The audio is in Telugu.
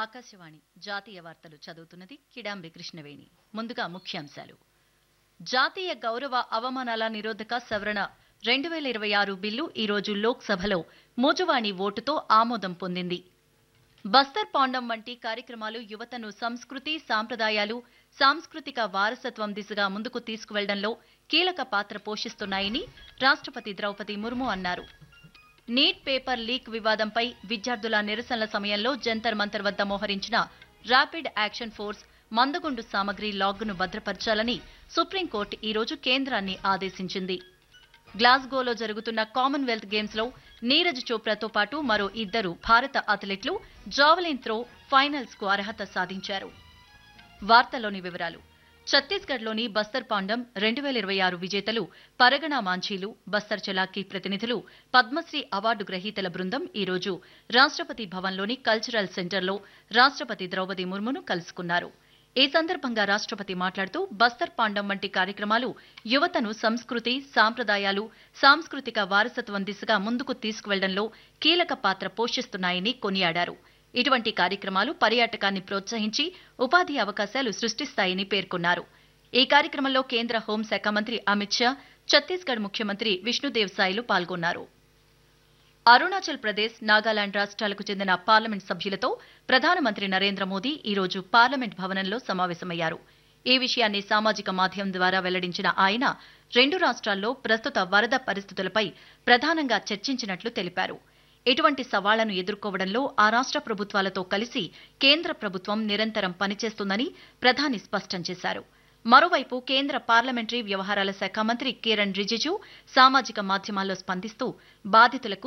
ఆకాశవాణి జాతీయ వార్తలు చదువుతున్నది కిడాంబి కృష్ణవేణి ముందుగా ముఖ్యాంశాలు జాతీయ గౌరవ అవమానాల నిరోధక సవరణ రెండు వేల ఇరవై ఆరు బిల్లు ఈరోజు లోక్సభలో మోజువాణి ఓటుతో ఆమోదం పొందింది బస్తర్ పాండం వంటి కార్యక్రమాలు యువతను సంస్కృతి సాంప్రదాయాలు సాంస్కృతిక వారసత్వం దిశగా ముందుకు తీసుకువెళ్లడంలో కీలక పాత్ర పోషిస్తున్నాయని రాష్ట్రపతి ద్రౌపది ముర్ము అన్నారు నీట్ పేపర్ లీక్ వివాదంపై విద్యార్థుల నిరసనల సమయంలో జంతర్ మంతర్ వద్ద మోహరించిన ర్యాపిడ్ యాక్షన్ ఫోర్స్ మందగుండు సామగ్రి లాగ్ను భద్రపరచాలని సుప్రీంకోర్టు ఈరోజు కేంద్రాన్ని ఆదేశించింది గ్లాస్గోలో జరుగుతున్న కామన్వెల్త్ గేమ్స్ లో నీరజ్ చోప్రాతో పాటు మరో ఇద్దరు భారత అథ్లెట్లు జావలిన్ త్రో ఫైనల్స్ కు అర్హత సాధించారు వార్తలోని వివరాలు ఛత్తీస్గఢ్లోని బస్తర్ పాండం రెండు వేల ఇరవై ఆరు విజేతలు పరగణ మాంఛీలు బస్తర్ చలాకీ ప్రతినిధులు పద్మశ్రీ అవార్డు గ్రహీతల బృందం ఈరోజు రాష్ట్రపతి భవన్లోని కల్చరల్ సెంటర్లో రాష్ట్రపతి ద్రౌపది ముర్మును కలుసుకున్నారు ఈ సందర్భంగా రాష్ట్రపతి మాట్లాడుతూ బస్తర్ పాండం వంటి కార్యక్రమాలు యువతను సంస్కృతి సాంప్రదాయాలు సాంస్కృతిక వారసత్వం దిశగా ముందుకు తీసుకువెళ్లడంలో కీలక పాత్ర పోషిస్తున్నాయని కొనియాడారు ఇటువంటి కార్యక్రమాలు పర్యాటకాన్ని ప్రోత్సహించి ఉపాధి అవకాశాలు సృష్టిస్తాయని పేర్కొన్నారు ఈ కార్యక్రమంలో కేంద్ర హోంశాఖ మంత్రి అమిత్ షా ఛత్తీస్గఢ్ ముఖ్యమంత్రి విష్ణుదేవ్ సాయిలు పాల్గొన్నారు అరుణాచల్ ప్రదేశ్ నాగాలాండ్ రాష్ట్రాలకు చెందిన పార్లమెంట్ సభ్యులతో ప్రధానమంత్రి నరేంద్ర మోదీ ఈరోజు పార్లమెంట్ భవనంలో సమావేశమయ్యారు ఈ విషయాన్ని సామాజిక మాధ్యమం ద్వారా వెల్లడించిన ఆయన రెండు రాష్ట్రాల్లో ప్రస్తుత వరద పరిస్థితులపై ప్రధానంగా చర్చించినట్లు తెలిపారు ఇటువంటి సవాళ్లను ఎదుర్కోవడంలో ఆ రాష్ట్ర ప్రభుత్వాలతో కలిసి కేంద్ర ప్రభుత్వం నిరంతరం పనిచేస్తుందని ప్రధాని స్పష్టం చేశారు మరోవైపు కేంద్ర పార్లమెంటరీ వ్యవహారాల శాఖ మంత్రి కిరణ్ రిజిజు సామాజిక మాధ్యమాల్లో స్పందిస్తూ బాధితులకు